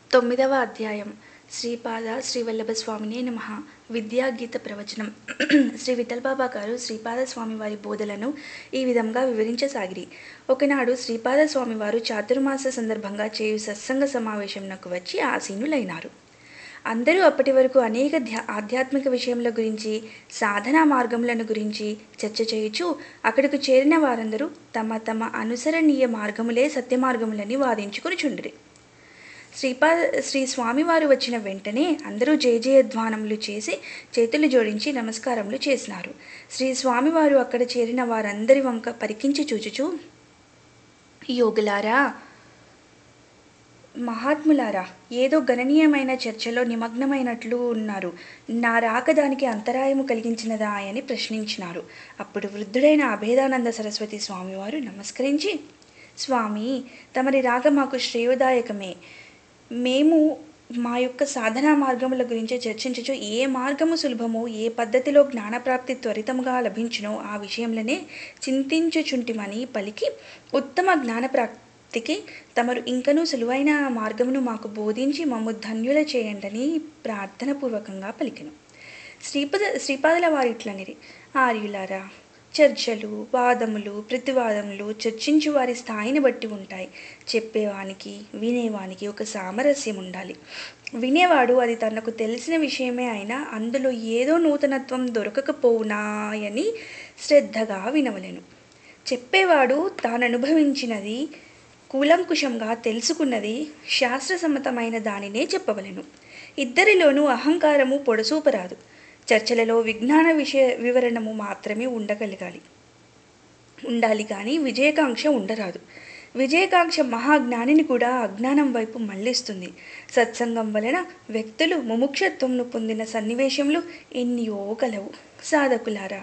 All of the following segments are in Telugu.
తొమ్మిదవ అధ్యాయం శ్రీపాద శ్రీవల్లభ స్వామినే నమ విద్యాగీత ప్రవచనం శ్రీ విఠలబాబా గారు శ్రీపాద స్వామి వారి బోధలను ఈ విధంగా వివరించసాగిరి ఒకనాడు శ్రీపాద స్వామి వారు చాతుర్మాస సందర్భంగా చేయు సత్సంగ సమావేశంనకు వచ్చి ఆసీనులైనారు అందరూ అప్పటి వరకు అనేక ధ్యా ఆధ్యాత్మిక విషయముల గురించి సాధనా మార్గములను గురించి చర్చ చేయుచు అక్కడకు చేరిన వారందరూ తమ తమ అనుసరణీయ మార్గములే సత్య మార్గములని వాదించుకుని చుండిరి శ్రీపాద శ్రీ స్వామివారు వచ్చిన వెంటనే అందరూ జయ జయధ్వానములు చేసి చేతులు జోడించి నమస్కారములు చేసినారు శ్రీ స్వామివారు అక్కడ చేరిన వారందరి వంక పరికించి చూచుచూ యోగులారా మహాత్ములారా ఏదో గణనీయమైన చర్చలో నిమగ్నమైనట్లు ఉన్నారు నా రాక దానికి అంతరాయము కలిగించినదా అని ప్రశ్నించినారు అప్పుడు వృద్ధుడైన అభేదానంద సరస్వతి స్వామివారు నమస్కరించి స్వామి తమరి రాక మాకు శ్రేయోదాయకమే మేము మా యొక్క సాధనా మార్గముల గురించి చర్చించచ్చు ఏ మార్గము సులభమో ఏ పద్ధతిలో జ్ఞానప్రాప్తి త్వరితముగా లభించునో ఆ విషయంలోనే చింతించుచుంటిమని పలికి ఉత్తమ జ్ఞానప్రాప్తికి తమరు ఇంకనూ సులువైన మార్గమును మాకు బోధించి మమ్ము ధన్యుల చేయండని ప్రార్థన పూర్వకంగా పలికెను శ్రీపద శ్రీపాదల వారిట్లనిరి ఆర్యులారా చర్చలు వాదములు ప్రతివాదములు చర్చించు వారి స్థాయిని బట్టి ఉంటాయి చెప్పేవానికి వినేవానికి ఒక సామరస్యం ఉండాలి వినేవాడు అది తనకు తెలిసిన విషయమే అయినా అందులో ఏదో నూతనత్వం దొరకకపోవునాయని శ్రద్ధగా వినవలెను చెప్పేవాడు తాను అనుభవించినది కూలంకుషంగా తెలుసుకున్నది శాస్త్రసమ్మతమైన దానినే చెప్పవలెను ఇద్దరిలోనూ అహంకారము పొడసూపరాదు చర్చలలో విజ్ఞాన విషయ వివరణము మాత్రమే ఉండగలగాలి ఉండాలి కానీ విజయకాంక్ష ఉండరాదు విజయకాంక్ష మహాజ్ఞానిని కూడా అజ్ఞానం వైపు మళ్లిస్తుంది సత్సంగం వలన వ్యక్తులు ముముక్షత్వంను పొందిన సన్నివేశంలో ఎన్నో కలవు సాధకులారా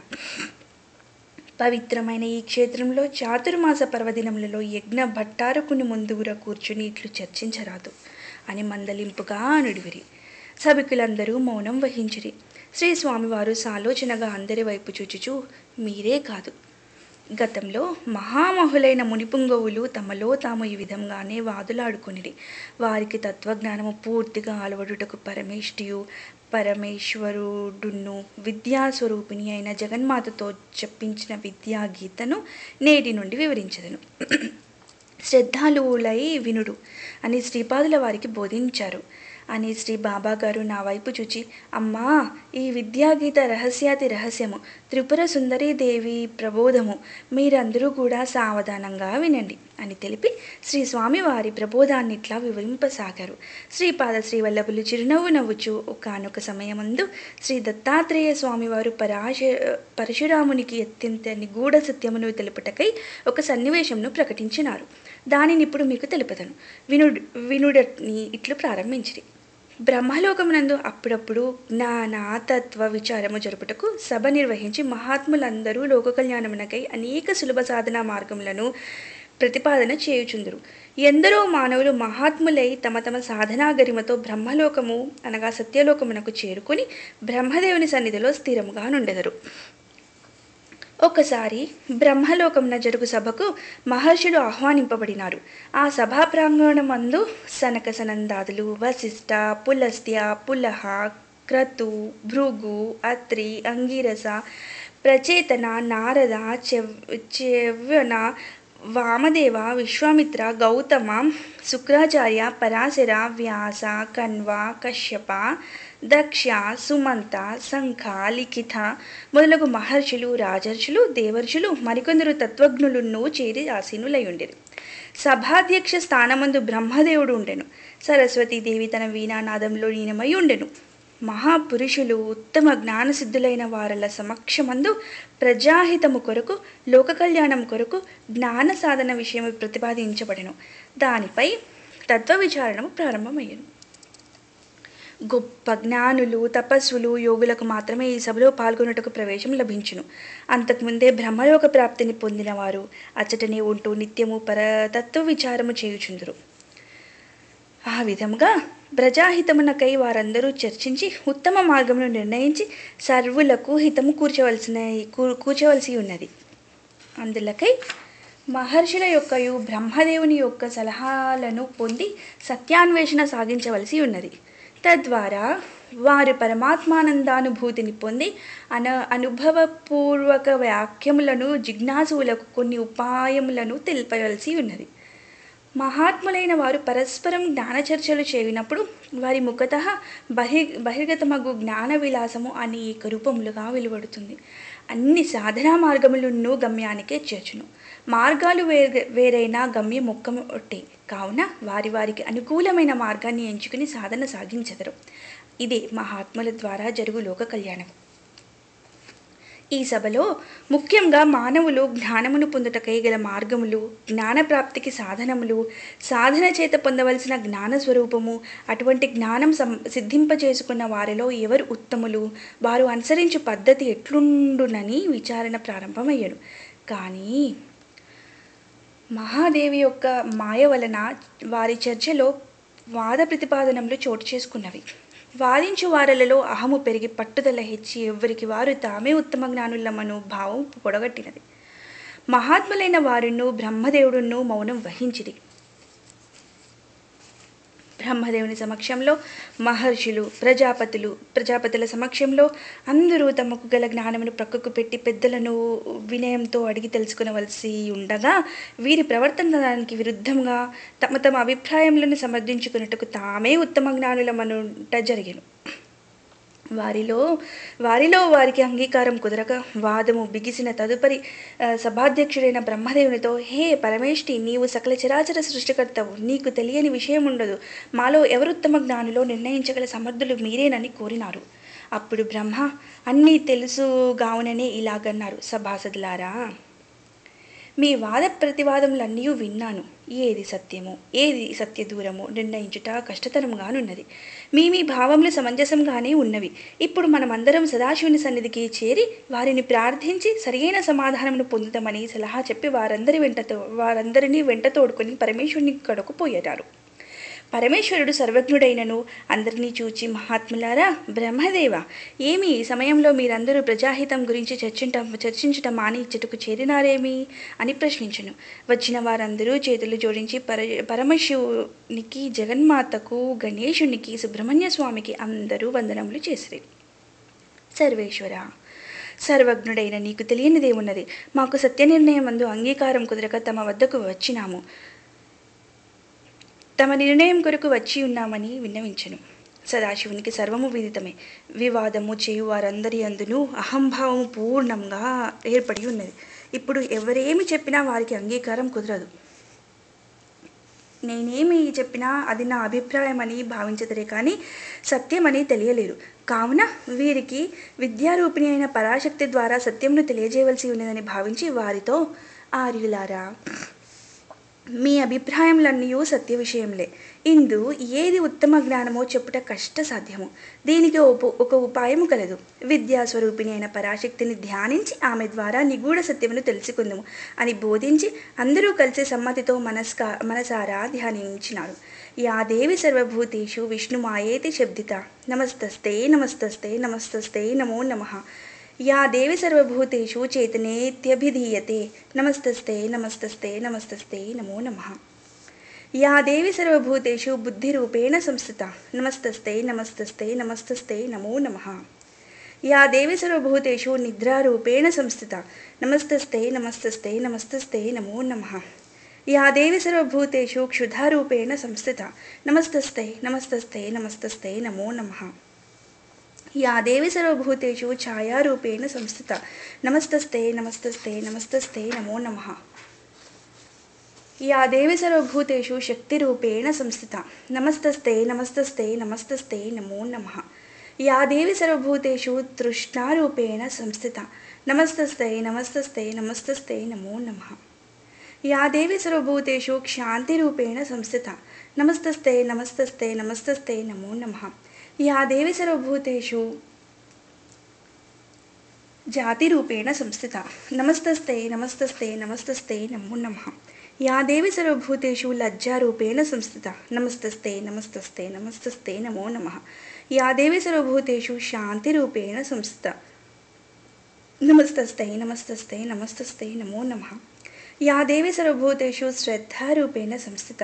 పవిత్రమైన ఈ క్షేత్రంలో చాతుర్మాస పర్వదినములలో యజ్ఞ భట్టారకుని ముందుగుర కూర్చుని ఇట్లు చర్చించరాదు అని మందలింపుగా నుడివిరి సభికులందరూ మౌనం వహించిరి శ్రీ స్వామివారు సాలోచనగా అందరి వైపు చూచుచూ మీరే కాదు గతంలో మహామహులైన మునిపుంగవులు తమలో తాము ఈ విధంగానే వాదులాడుకునిరి వారికి తత్వజ్ఞానము పూర్తిగా అలవడుటకు పరమేష్టియు పరమేశ్వరుడును విద్యాస్వరూపిణి అయిన జగన్మాతతో చెప్పించిన విద్యాగీతను నేటి నుండి వివరించదను శ్రద్ధాలువులై వినుడు అని శ్రీపాదుల వారికి బోధించారు అని శ్రీ బాబా గారు నా వైపు చూచి అమ్మా ఈ విద్యాగీత రహస్యాతి రహస్యము త్రిపుర సుందరీదేవి ప్రబోధము మీరందరూ కూడా సావధానంగా వినండి అని తెలిపి శ్రీ స్వామి వారి ప్రబోధాన్ని ఇట్లా వివరింపసాగారు శ్రీపాద శ్రీవల్లభులు చిరునవ్వు నవ్వుచు ఒకనొక సమయమందు శ్రీ దత్తాత్రేయ స్వామివారు పరాశ పరశురామునికి అత్యంత నిగూఢ సత్యమును తెలుపుటకై ఒక సన్నివేశంను ప్రకటించినారు దానిని ఇప్పుడు మీకు తెలుపుతాను వినుడు వినుడని ఇట్లు ప్రారంభించిరి బ్రహ్మలోకమునందు అప్పుడప్పుడు జ్ఞాన తత్వ విచారము జరుపుటకు సభ నిర్వహించి మహాత్ములందరూ లోక కళ్యాణమునకై అనేక సులభ సాధనా మార్గములను ప్రతిపాదన చేయుచుందురు ఎందరో మానవులు మహాత్ములై తమ తమ సాధనా గరిమతో బ్రహ్మలోకము అనగా సత్యలోకమునకు చేరుకుని బ్రహ్మదేవుని సన్నిధిలో స్థిరముగా నుండెదరు ఒకసారి బ్రహ్మలోకమున జరుగు సభకు మహర్షులు ఆహ్వానింపబడినారు ఆ సభా ప్రాంగణమందు సనక సనందాదులు వశిష్ట పులస్త్య పులహ క్రతు భృగు అత్రి అంగీరస ప్రచేతన నారద చెవ్ చెవ్వన వామదేవ విశ్వామిత్ర గౌతమ శుక్రాచార్య పరాశర వ్యాస కన్వ కశ్యప దక్ష సుమంత శంఖ లిఖిత మొదలగు మహర్షులు రాజర్షులు దేవర్షులు మరికొందరు తత్వజ్ఞులను చేరి ఆసీనులై సభాధ్యక్ష స్థానమందు బ్రహ్మదేవుడు ఉండెను సరస్వతీదేవి తన వీణానాదంలో లీనమై ఉండెను మహాపురుషులు ఉత్తమ జ్ఞానసిద్ధులైన వారల సమక్షమందు ప్రజాహితము కొరకు లోక కళ్యాణం కొరకు జ్ఞాన సాధన విషయం ప్రతిపాదించబడెను దానిపై తత్వ విచారణము ప్రారంభమయ్యను గొప్ప జ్ఞానులు తపస్సులు యోగులకు మాత్రమే ఈ సభలో పాల్గొనుటకు ప్రవేశం లభించును అంతకుముందే బ్రహ్మలోక ప్రాప్తిని పొందినవారు అచ్చటనే ఉంటూ నిత్యము పరతత్వ విచారము చేయుచుందురు ఆ విధముగా ప్రజాహితమునకై వారందరూ చర్చించి ఉత్తమ మార్గమును నిర్ణయించి సర్వులకు హితము కూర్చవలసిన కూర్చవలసి ఉన్నది అందులకై మహర్షుల యొక్కయు బ్రహ్మదేవుని యొక్క సలహాలను పొంది సత్యాన్వేషణ సాగించవలసి ఉన్నది తద్వారా వారి పరమాత్మానందానుభూతిని పొంది అన అనుభవపూర్వక వాక్యములను జిజ్ఞాసువులకు కొన్ని ఉపాయములను తెలిపవలసి ఉన్నది మహాత్ములైన వారు పరస్పరం జ్ఞాన చర్చలు చేయినప్పుడు వారి ముఖత బహి బహిర్గతమగు జ్ఞాన విలాసము అనేక రూపములుగా వెలువడుతుంది అన్ని సాధనా మార్గములను గమ్యానికే చేర్చును మార్గాలు వేరే వేరైనా గమ్యం మొక్క ఒట్టే కావున వారి వారికి అనుకూలమైన మార్గాన్ని ఎంచుకుని సాధన సాగించెదరు ఇదే మహాత్ముల ద్వారా జరుగు లోక కళ్యాణం ఈ సభలో ముఖ్యంగా మానవులు జ్ఞానమును పొందుటకై గల మార్గములు జ్ఞానప్రాప్తికి సాధనములు సాధన చేత పొందవలసిన జ్ఞాన స్వరూపము అటువంటి జ్ఞానం సం సిద్ధింపజేసుకున్న వారిలో ఎవరు ఉత్తములు వారు అనుసరించు పద్ధతి ఎట్లుండునని విచారణ ప్రారంభమయ్యాడు కానీ మహాదేవి యొక్క మాయ వలన వారి చర్చలో వాద ప్రతిపాదనలు చోటు చేసుకున్నవి వాదించు వారలలో అహము పెరిగి పట్టుదల హెచ్చి ఎవ్వరికి వారు తామే ఉత్తమ జ్ఞానులమను భావం పొడగట్టినది మహాత్ములైన వారును బ్రహ్మదేవుడును మౌనం వహించిరి బ్రహ్మదేవుని సమక్షంలో మహర్షులు ప్రజాపతులు ప్రజాపతుల సమక్షంలో అందరూ తమకు గల జ్ఞానమును ప్రక్కకు పెట్టి పెద్దలను వినయంతో అడిగి తెలుసుకునవలసి ఉండగా వీరి ప్రవర్తన దానికి విరుద్ధంగా తమ తమ అభిప్రాయములను సమర్థించుకున్నట్టుకు తామే ఉత్తమ జ్ఞానులమనుట జరిగెను వారిలో వారిలో వారికి అంగీకారం కుదరక వాదము బిగిసిన తదుపరి ఆ, సభాధ్యక్షుడైన బ్రహ్మదేవునితో హే పరమేష్టి నీవు సకల చరాచర సృష్టికర్తవు నీకు తెలియని విషయం ఉండదు మాలో ఎవరుత్తమ జ్ఞానులో నిర్ణయించగల సమర్థులు మీరేనని కోరినారు అప్పుడు బ్రహ్మ అన్నీ తెలుసుగావుననే ఇలాగన్నారు సభాసదులారా మీ వాద ప్రతివాదములన్నీ విన్నాను ఏది సత్యము ఏది సత్య దూరము నిర్ణయించుట కష్టతరంగానున్నది మీ మీ భావములు సమంజసంగానే ఉన్నవి ఇప్పుడు మనమందరం సదాశివుని సన్నిధికి చేరి వారిని ప్రార్థించి సరియైన సమాధానమును పొందుతామని సలహా చెప్పి వారందరి వెంటతో వారందరినీ వెంట తోడుకొని పరమేశ్వరుని కడకు పోయారు పరమేశ్వరుడు సర్వజ్ఞుడైనను అందరినీ చూచి మహాత్ములారా బ్రహ్మదేవ ఏమి ఈ సమయంలో మీరందరూ ప్రజాహితం గురించి చర్చింట చర్చించటం మాని ఇచ్చటకు చేరినారేమి అని ప్రశ్నించను వచ్చిన వారందరూ చేతులు జోడించి పర పరమశివునికి జగన్మాతకు గణేశునికి సుబ్రహ్మణ్య స్వామికి అందరూ వందనములు చేసిరి సర్వేశ్వర సర్వజ్ఞుడైన నీకు తెలియనిదేమున్నది మాకు సత్య నిర్ణయం అందు అంగీకారం కుదరక తమ వద్దకు వచ్చినాము తమ నిర్ణయం కొరకు వచ్చి ఉన్నామని విన్నవించను సదాశివునికి సర్వము విదితమే వివాదము చేయు వారందరి అందును అహంభావము పూర్ణంగా ఏర్పడి ఉన్నది ఇప్పుడు ఎవరేమి చెప్పినా వారికి అంగీకారం కుదరదు నేనేమి చెప్పినా అది నా అభిప్రాయం అని భావించదరే కానీ సత్యమని తెలియలేరు కావున వీరికి విద్యారూపిణి అయిన పరాశక్తి ద్వారా సత్యమును తెలియజేయవలసి ఉన్నదని భావించి వారితో ఆర్యులారా మీ అభిప్రాయములన్నీ సత్య విషయంలే ఇందు ఏది ఉత్తమ జ్ఞానమో చెప్పుట కష్ట సాధ్యము దీనికి ఒక ఒక ఉపాయము కలదు విద్యాస్వరూపిణి అయిన పరాశక్తిని ధ్యానించి ఆమె ద్వారా నిగూఢ సత్యమును తెలుసుకుందాము అని బోధించి అందరూ కలిసి సమ్మతితో మనస్కా మనసారా ధ్యానించినారు యా దేవి సర్వభూతేషు విష్ణుమాయేతి శబ్దిత నమస్తస్తే నమస్తస్తే నమస్తస్తే నమో నమః యా దేవి సర్వభూతేషు చేతనేత్యభిధీయతే నమస్తస్తే నమస్తస్తే నమస్తస్తే నమో నమః యా దేవి సర్వభూతేషు బుద్ధిరూపేణ సంస్థిత నమస్తస్తే నమస్తస్తే నమస్తస్తే నమో నమః యా దేవి సర్వభూతేషు నిద్రారూపేణ సంస్థిత నమస్తస్తే నమస్తస్తే నమస్తస్తే నమో నమః యా దేవి సర్వభూతేషు క్షుధారూపేణ సంస్థిత నమస్తస్తే నమస్తస్తే నమస్తస్తే నమో నమః యా దేవి సర్వభూతేషు ఛాయారూపేణ సంస్థిత నమస్తస్తే నమస్తస్తే నమస్తస్తే నమో నమః యా దేవి సర్వభూతేషు శక్తిరూపేణ సంస్థిత నమస్తస్తే నమస్తస్తే నమస్తస్తే నమో నమః యా దేవి సర్వభూతేషు తృష్ణారూపేణ సంస్థిత నమస్తస్తే నమస్తస్తే నమస్తస్తే నమో నమః యా దేవి సర్వభూతేషు క్షాంతిరూపేణ సంస్థిత నమస్తస్తే నమస్తస్తే నమస్తస్తే నమో నమః యా దేవి సర్వభూతేషు జాతిరూపేణ సంస్థిత నమస్తస్తే నమస్తస్తే నమస్తస్తే నమో నమః యా దేవి సర్వభూతేషు లజ్జారూపేణ సంస్థిత నమస్తస్తే నమస్తస్తే నమస్తస్తే నమో నమః యా దేవి సర్వభూతేషు శాంతిరూపేణ సంస్థిత నమస్తస్తే నమస్తస్తే నమస్తస్తే నమో నమః యా దేవి సర్వభూతేషు శ్రద్ధారూపేణ సంస్థిత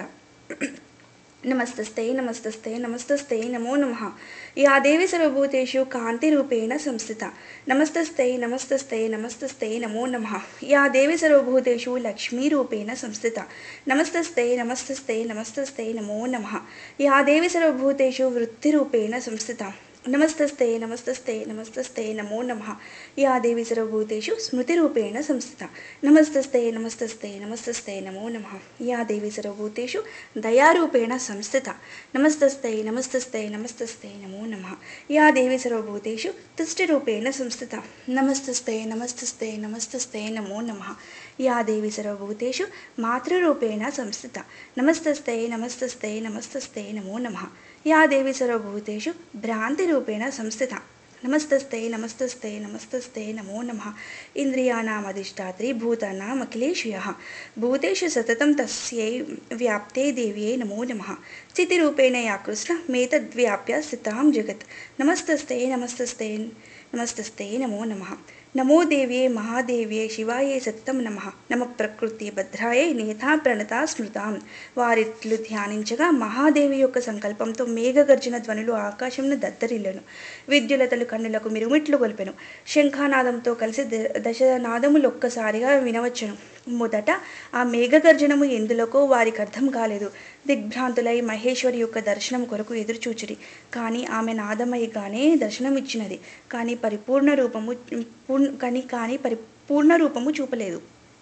నమస్తస్తే నమస్తస్తే నమస్తస్తే నమో నమ యా దేవి సర్వభూతేషు కాంతిరూపేణ సంస్థిత నమస్తస్తే నమస్తస్తే నమస్తస్తే నమో నమ యా దేవి సర్వభూతేషు లక్ష్మీరూపేణ సంస్థిత నమస్తస్తే నమస్తస్తే నమస్తస్తే నమో నమ యా దేవి సర్వభూతేషు వృత్తిరూపేణ సంస్థిత నమస్తస్తే నమస్తస్తే నమస్తస్తే నమో నమ యా దేవి సర్వభూతేషు స్మృతిరూపేణ సంస్థిత నమస్తస్తే నమస్తస్తే నమస్తస్తే నమో నమ యా దేవి సర్వభూతేషు దయారూపేణ సంస్థిత నమస్తస్తే నమస్తస్తే నమస్తస్తే నమో నమ యా దేవి సర్వభూతేషు తుష్టిరూపేణ సంస్థిత నమస్తస్తే నమస్తస్తే నమస్తస్తే నమో నమ యా దేవి సర్వభూతేషు మాతృరూపేణ సంస్థిత నమస్తస్తే నమస్తస్తే నమస్తస్తే నమో నమ యా దేవి సర్వభూతేషు భ్రాంతిరూపేణ సంస్థిత నమస్తస్తే నమస్తస్తే నమస్తస్తే నమో నమ ఇంద్రియాణమధిష్టాత్రి భూతానామఖిలేషు యః భూతేషు సతతం తస్యై వ్యాప్తే దేవ్యై నమో నమ స్థితిరూపేణ యా కృష్ణ మేతద్వ్యాప్య స్థితాం జగత్ నమస్తస్తే నమస్తస్తే నమస్తస్తే నమో నమ నమో దేవ్యే మహాదేవ్యే శివాయే సత్తం నమ నమ ప్రకృతి భద్రాయే నేతా ప్రణత స్మృతాం వారిట్లు ధ్యానించగా మహాదేవి యొక్క సంకల్పంతో మేఘగర్జన ధ్వనులు ఆకాశంను దద్దరిల్లను విద్యులతలు కన్నులకు మిరుమిట్లు గొలిపెను శంఖానాదంతో కలిసి ద- దశనాదములు ఒక్కసారిగా వినవచ్చును మొదట ఆ మేఘగర్జనము ఎందులకో వారికి అర్థం కాలేదు దిగ్భ్రాంతులై మహేశ్వరి యొక్క దర్శనం కొరకు ఎదురుచూచిరి కానీ ఆమె నాదమయిగానే దర్శనమిచ్చినది కానీ పరిపూర్ణ రూపము పూర్ణ కానీ కానీ పరిపూర్ణ రూపము చూపలేదు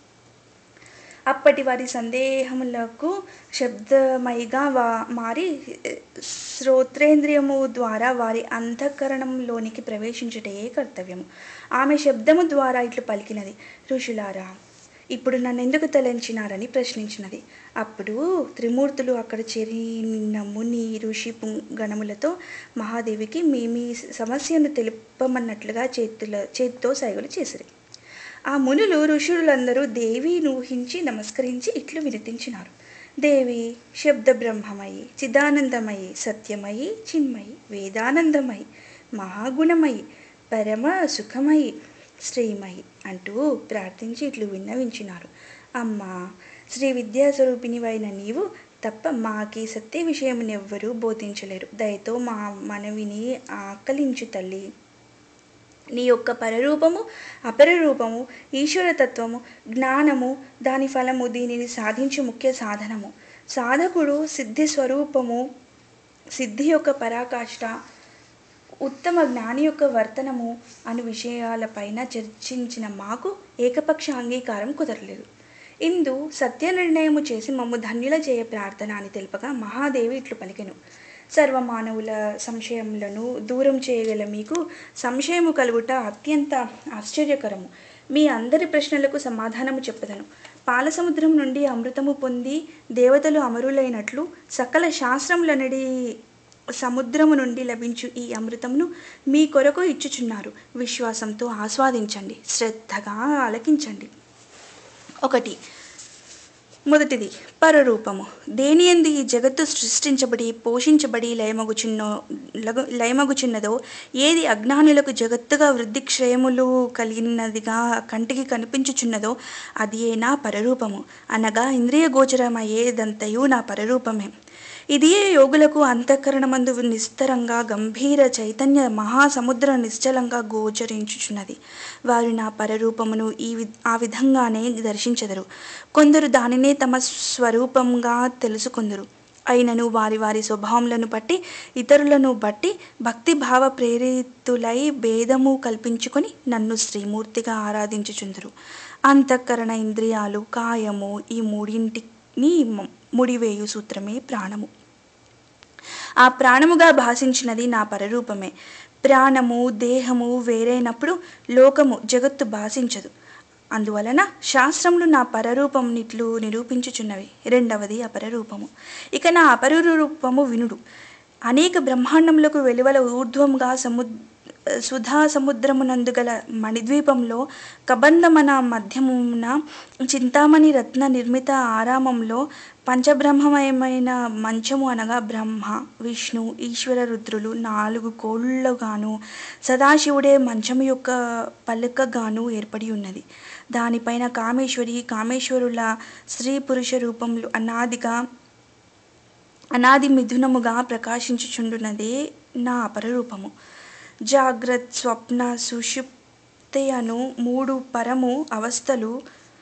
అప్పటి వారి సందేహములకు శబ్దమయిగా వా మారి శ్రోత్రేంద్రియము ద్వారా వారి అంతఃకరణంలోనికి ప్రవేశించుటే కర్తవ్యము ఆమె శబ్దము ద్వారా ఇట్లు పలికినది ఋషులారా ఇప్పుడు నన్ను ఎందుకు తలంచినారని ప్రశ్నించినది అప్పుడు త్రిమూర్తులు అక్కడ చేరిన ముని ఋషి పు- గణములతో మహాదేవికి మీ మీ సమస్యను తెలుపమన్నట్లుగా చేతుల చేతితో సైగలు చేసిరి ఆ మునులు ఋషులందరూ దేవిని ఊహించి నమస్కరించి ఇట్లు వినిపించినారు దేవి శబ్ద బ్రహ్మమయి చిదానందమయి సత్యమయి చిన్మయి వేదానందమయి మహాగుణమయి పరమ సుఖమయి శ్రీమయి అంటూ ప్రార్థించి ఇట్లు విన్నవించినారు అమ్మా శ్రీ విద్యాస్వరూపిణివైన నీవు తప్ప మాకి సత్య విషయమునెవ్వరూ బోధించలేరు దయతో మా మనవిని ఆకలించు తల్లి నీ యొక్క పరరూపము అపరరూపము ఈశ్వరతత్వము జ్ఞానము దాని ఫలము దీనిని సాధించు ముఖ్య సాధనము సాధకుడు సిద్ధి స్వరూపము సిద్ధి యొక్క పరాకాష్ట ఉత్తమ జ్ఞాని యొక్క వర్తనము అను విషయాలపైన చర్చించిన మాకు ఏకపక్ష అంగీకారం కుదరలేదు ఇందు సత్య నిర్ణయము చేసి మమ్ము ధన్యుల చేయ ప్రార్థన అని తెలుపగా మహాదేవి ఇట్లు పలికెను సర్వమానవుల సంశయములను దూరం చేయగల మీకు సంశయము కలుగుట అత్యంత ఆశ్చర్యకరము మీ అందరి ప్రశ్నలకు సమాధానము చెప్పదను పాలసముద్రం నుండి అమృతము పొంది దేవతలు అమరులైనట్లు సకల శాస్త్రములనడి సముద్రము నుండి లభించు ఈ అమృతమును మీ కొరకు ఇచ్చుచున్నారు విశ్వాసంతో ఆస్వాదించండి శ్రద్ధగా ఆలకించండి ఒకటి మొదటిది పరరూపము దేని ఎందు ఈ జగత్తు సృష్టించబడి పోషించబడి లయమగుచున్నో లగు లయమగుచున్నదో ఏది అజ్ఞానులకు జగత్తుగా వృద్ధి క్షయములు కలిగినదిగా కంటికి కనిపించుచున్నదో అది నా పరరూపము అనగా ఇంద్రియ గోచరమయ్యేదంతయు నా పరరూపమే ఇదియే యోగులకు అంతఃకరణమందు నిస్తరంగా గంభీర చైతన్య మహాసముద్ర నిశ్చలంగా గోచరించుచున్నది వారు నా పరరూపమును ఈ వి ఆ విధంగానే దర్శించెదరు కొందరు దానినే తమ స్వరూపంగా తెలుసుకొందరు అయినను వారి వారి స్వభావములను బట్టి ఇతరులను బట్టి భక్తి భావ ప్రేరితులై భేదము కల్పించుకొని నన్ను శ్రీమూర్తిగా ఆరాధించుచుందరు అంతఃకరణ ఇంద్రియాలు కాయము ఈ మూడింటిని మ- ముడివేయు సూత్రమే ప్రాణము ఆ ప్రాణముగా భాషించినది నా పరరూపమే ప్రాణము దేహము వేరైనప్పుడు లోకము జగత్తు భాషించదు అందువలన శాస్త్రములు నా పరరూపమునిట్లు నిరూపించుచున్నవి రెండవది అపరరూపము ఇక నా అపరరూపము వినుడు అనేక బ్రహ్మాండములకు వెలువల ఊర్ధ్వంగా సముద్ సుధా సముద్రమునందు గల మణిద్వీపంలో కబంధమన మధ్యమున చింతామణి రత్న నిర్మిత ఆరామంలో పంచబ్రహ్మమయమైన మంచము అనగా బ్రహ్మ విష్ణు ఈశ్వర రుద్రులు నాలుగు కోళ్ళుగాను సదాశివుడే మంచము యొక్క పలుకగాను ఏర్పడి ఉన్నది దానిపైన కామేశ్వరి కామేశ్వరుల స్త్రీ పురుష రూపంలో అనాదిగా అనాది మిథునముగా ప్రకాశించుచుండున్నదే నా అపర రూపము జాగ్రత్ స్వప్న సుషుప్తి అను మూడు పరము అవస్థలు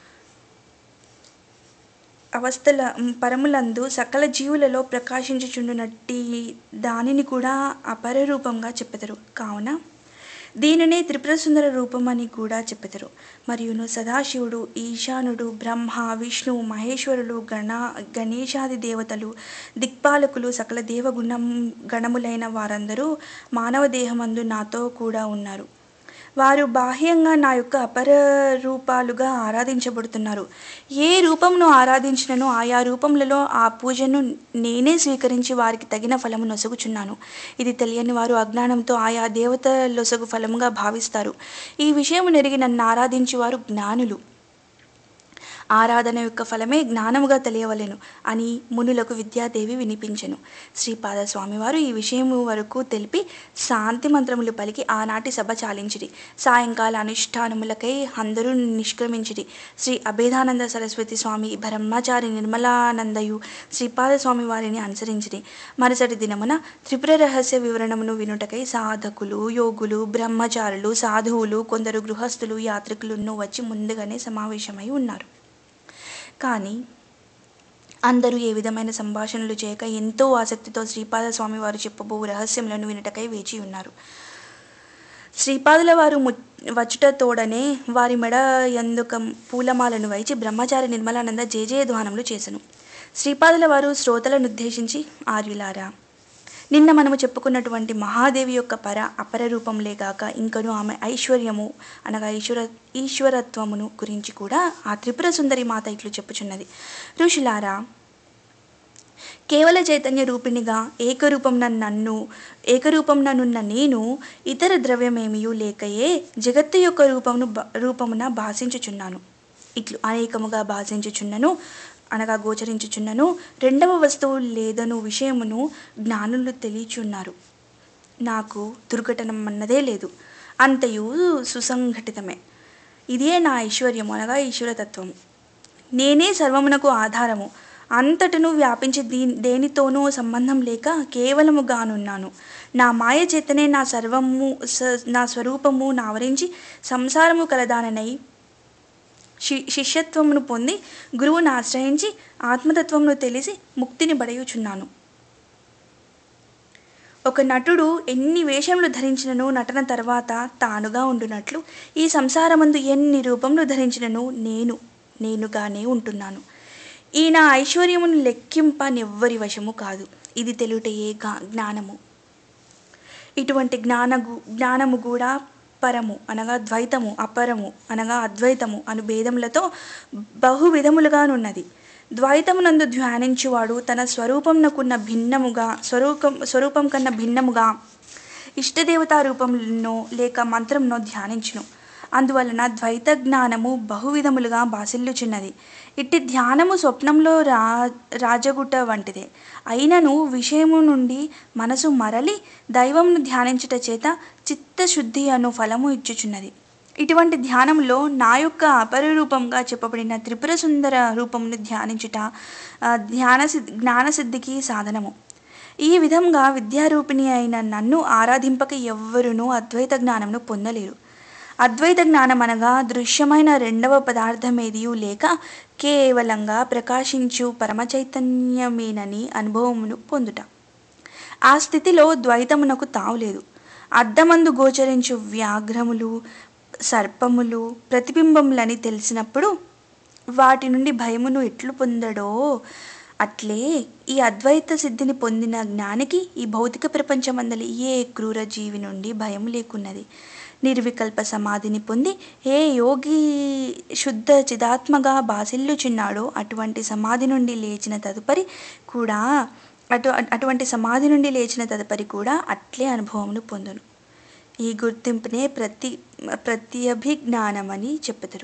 అవస్థల పరములందు సకల జీవులలో ప్రకాశించుచుండునట్టి దానిని కూడా అపర రూపంగా చెప్పెదరు కావున దీనినే త్రిపుర సుందర రూపమని కూడా చెప్పెదరు మరియును సదాశివుడు ఈశానుడు బ్రహ్మ విష్ణు మహేశ్వరులు గణ గణేశాది దేవతలు దిక్పాలకులు సకల దేవగుణం గణములైన వారందరూ మానవ దేహమందు నాతో కూడా ఉన్నారు వారు బాహ్యంగా నా యొక్క అపర రూపాలుగా ఆరాధించబడుతున్నారు ఏ రూపంను ఆరాధించినను ఆయా రూపములలో ఆ పూజను నేనే స్వీకరించి వారికి తగిన ఫలము నొసగుచున్నాను ఇది తెలియని వారు అజ్ఞానంతో ఆయా దేవత లొసగు ఫలముగా భావిస్తారు ఈ విషయం నెరిగి నన్ను ఆరాధించి వారు జ్ఞానులు ఆరాధన యొక్క ఫలమే జ్ఞానముగా తెలియవలెను అని మునులకు విద్యాదేవి వినిపించెను శ్రీపాద స్వామివారు ఈ విషయము వరకు తెలిపి శాంతి మంత్రములు పలికి ఆనాటి సభ చాలించిరి సాయంకాల అనుష్ఠానములకై అందరూ నిష్క్రమించిరి శ్రీ అభేదానంద సరస్వతి స్వామి బ్రహ్మచారి నిర్మలానందయు శ్రీపాద స్వామి వారిని అనుసరించిరి మరుసటి దినమున త్రిపుర రహస్య వివరణమును వినుటకై సాధకులు యోగులు బ్రహ్మచారులు సాధువులు కొందరు గృహస్థులు యాత్రికులను వచ్చి ముందుగానే సమావేశమై ఉన్నారు కానీ అందరూ ఏ విధమైన సంభాషణలు చేయక ఎంతో ఆసక్తితో శ్రీపాద స్వామి వారు చెప్పబో రహస్యములను వినుటకై వేచి ఉన్నారు శ్రీపాదుల వారు ము వచ్చుట తోడనే వారి మెడ ఎందుక పూలమాలను వైచి బ్రహ్మచారి నిర్మలానంద జేజయ ధ్వానములు చేసెను శ్రీపాదుల వారు శ్రోతలను ఉద్దేశించి ఆర్యులారా నిన్న మనము చెప్పుకున్నటువంటి మహాదేవి యొక్క పర అపర రూపంలేగాక ఇంకను ఆమె ఐశ్వర్యము అనగా ఈశ్వర ఈశ్వరత్వమును గురించి కూడా ఆ త్రిపుర సుందరి మాత ఇట్లు చెప్పుచున్నది ఋషులారా కేవల చైతన్య రూపిణిగా ఏకరూపంన నన్ను ఏకరూపంన నున్న నేను ఇతర ద్రవ్యమేమియూ లేకయే జగత్తు యొక్క రూపమును బ- రూపమున భాషించుచున్నాను ఇట్లు అనేకముగా భాషించుచున్నను అనగా గోచరించుచున్నను రెండవ వస్తువు లేదను విషయమును జ్ఞానులు తెలియచున్నారు నాకు దుర్ఘటనం అన్నదే లేదు అంతయు సుసంఘటితమే ఇదే నా ఐశ్వర్యము అనగా ఈశ్వరతత్వము నేనే సర్వమునకు ఆధారము అంతటను వ్యాపించి దీ దేనితోనూ సంబంధం లేక కేవలముగానున్నాను నా మాయ చేతనే నా సర్వము స- నా స్వరూపము నావరించి సంసారము కలదాననై శి శిష్యత్వమును పొంది గురువును ఆశ్రయించి ఆత్మతత్వమును తెలిసి ముక్తిని బడయుచున్నాను ఒక నటుడు ఎన్ని వేషములు ధరించినను నటన తర్వాత తానుగా ఉండునట్లు ఈ సంసారమందు ఎన్ని రూపములు ధరించినను నేను నేనుగానే ఉంటున్నాను ఈ నా ఐశ్వర్యమును లెక్కింపనెవ్వరి వశము కాదు ఇది తెలుటయే గా జ్ఞానము ఇటువంటి జ్ఞాన జ్ఞానము కూడా పరము అనగా ద్వైతము అపరము అనగా అద్వైతము అను భేదములతో బహు విధములుగానున్నది ద్వైతమునందు ధ్యానించువాడు తన స్వరూపంనకున్న భిన్నముగా స్వరూపం స్వరూపం కన్నా భిన్నముగా ఇష్టదేవతా రూపంలో లేక మంత్రంను ధ్యానించును అందువలన ద్వైత జ్ఞానము బహువిధములుగా బాసిల్లుచున్నది ఇట్టి ధ్యానము స్వప్నంలో రా రాజగుట్ట వంటిదే అయినను విషయము నుండి మనసు మరలి దైవమును ధ్యానించుట చేత చిత్తశుద్ధి అను ఫలము ఇచ్చుచున్నది ఇటువంటి ధ్యానంలో నా యొక్క అపరరూపంగా చెప్పబడిన త్రిపుర సుందర రూపమును ధ్యానించుట ఆ, ధ్యాన సిద్ధి జ్ఞానసిద్ధికి సాధనము ఈ విధంగా విద్యారూపిణి అయిన నన్ను ఆరాధింపక ఎవ్వరునూ అద్వైత జ్ఞానమును పొందలేరు అద్వైత జ్ఞానం అనగా దృశ్యమైన రెండవ పదార్థమేదియూ లేక కేవలంగా ప్రకాశించు పరమచైతన్యమేనని అనుభవమును పొందుట ఆ స్థితిలో ద్వైతమునకు తావులేదు అద్దమందు గోచరించు వ్యాఘ్రములు సర్పములు ప్రతిబింబములని తెలిసినప్పుడు వాటి నుండి భయమును ఎట్లు పొందడో అట్లే ఈ అద్వైత సిద్ధిని పొందిన జ్ఞానికి ఈ భౌతిక ప్రపంచమందలి ఏ క్రూర జీవి నుండి భయం లేకున్నది నిర్వికల్ప సమాధిని పొంది ఏ యోగి శుద్ధ చిదాత్మగా బాసిల్లుచున్నాడో అటువంటి సమాధి నుండి లేచిన తదుపరి కూడా అటు అటువంటి సమాధి నుండి లేచిన తదుపరి కూడా అట్లే అనుభవమును పొందును ఈ గుర్తింపునే ప్రతి ప్రత్యభిజ్ఞానమని చెప్పుతారు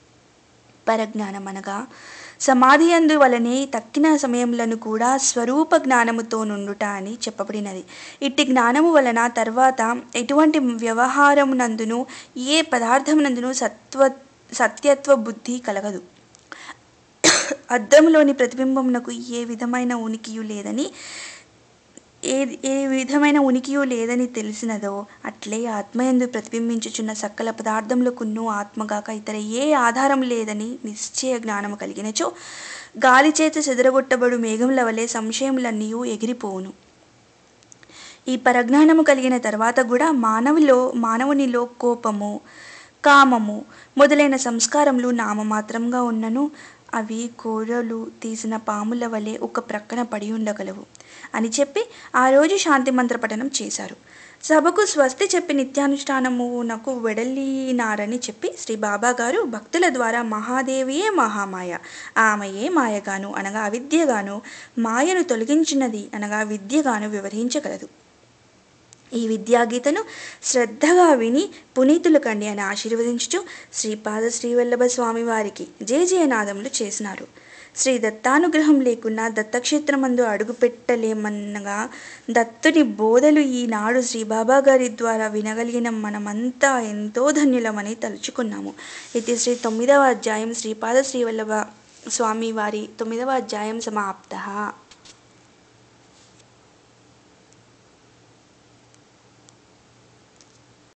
పరజ్ఞానం అనగా సమాధి అందు వలనే తక్కిన సమయములను కూడా స్వరూప జ్ఞానముతో నుండుట అని చెప్పబడినది ఇట్టి జ్ఞానము వలన తర్వాత ఎటువంటి వ్యవహారమునందును ఏ పదార్థమునందును సత్వ సత్యత్వ బుద్ధి కలగదు అద్దంలోని ప్రతిబింబమునకు ఏ విధమైన ఉనికియు లేదని ఏ ఏ విధమైన ఉనికియు లేదని తెలిసినదో అట్లే ఆత్మయందు ప్రతిబింబించుచున్న సకల పదార్థములకును ఆత్మగాక ఇతర ఏ ఆధారం లేదని నిశ్చయ జ్ఞానము కలిగినచో గాలి చేత చెదరగొట్టబడు మేఘముల వలె సంశయములన్నీ ఎగిరిపోవును ఈ పరజ్ఞానము కలిగిన తర్వాత కూడా మానవులో మానవునిలో కోపము కామము మొదలైన సంస్కారములు నామమాత్రంగా ఉన్నను అవి కూరలు తీసిన పాముల వలె ఒక ప్రక్కన పడి ఉండగలవు అని చెప్పి ఆ రోజు శాంతి మంత్ర పఠనం చేశారు సభకు స్వస్తి చెప్పి నిత్యానుష్ఠానము నాకు వెడలినారని చెప్పి శ్రీ బాబా గారు భక్తుల ద్వారా మహాదేవియే మహామాయ ఆమెయే మాయగాను అనగా అవిద్యగాను మాయను తొలగించినది అనగా విద్యగాను వివరించగలదు ఈ విద్యాగీతను శ్రద్ధగా విని పునీతులు కండి అని ఆశీర్వదించుచు శ్రీపాద శ్రీవల్లభ స్వామి వారికి జయ జయనాదములు చేసినారు శ్రీ దత్తానుగ్రహం లేకున్నా దత్తక్షేత్రమందు అడుగుపెట్టలేమన్నగా దత్తుని బోధలు ఈనాడు శ్రీ బాబా గారి ద్వారా వినగలిగిన మనమంతా ఎంతో ధన్యులమని తలుచుకున్నాము ఇది శ్రీ తొమ్మిదవ అధ్యాయం శ్రీపాద శ్రీవల్లభ స్వామి వారి తొమ్మిదవ అధ్యాయం సమాప్త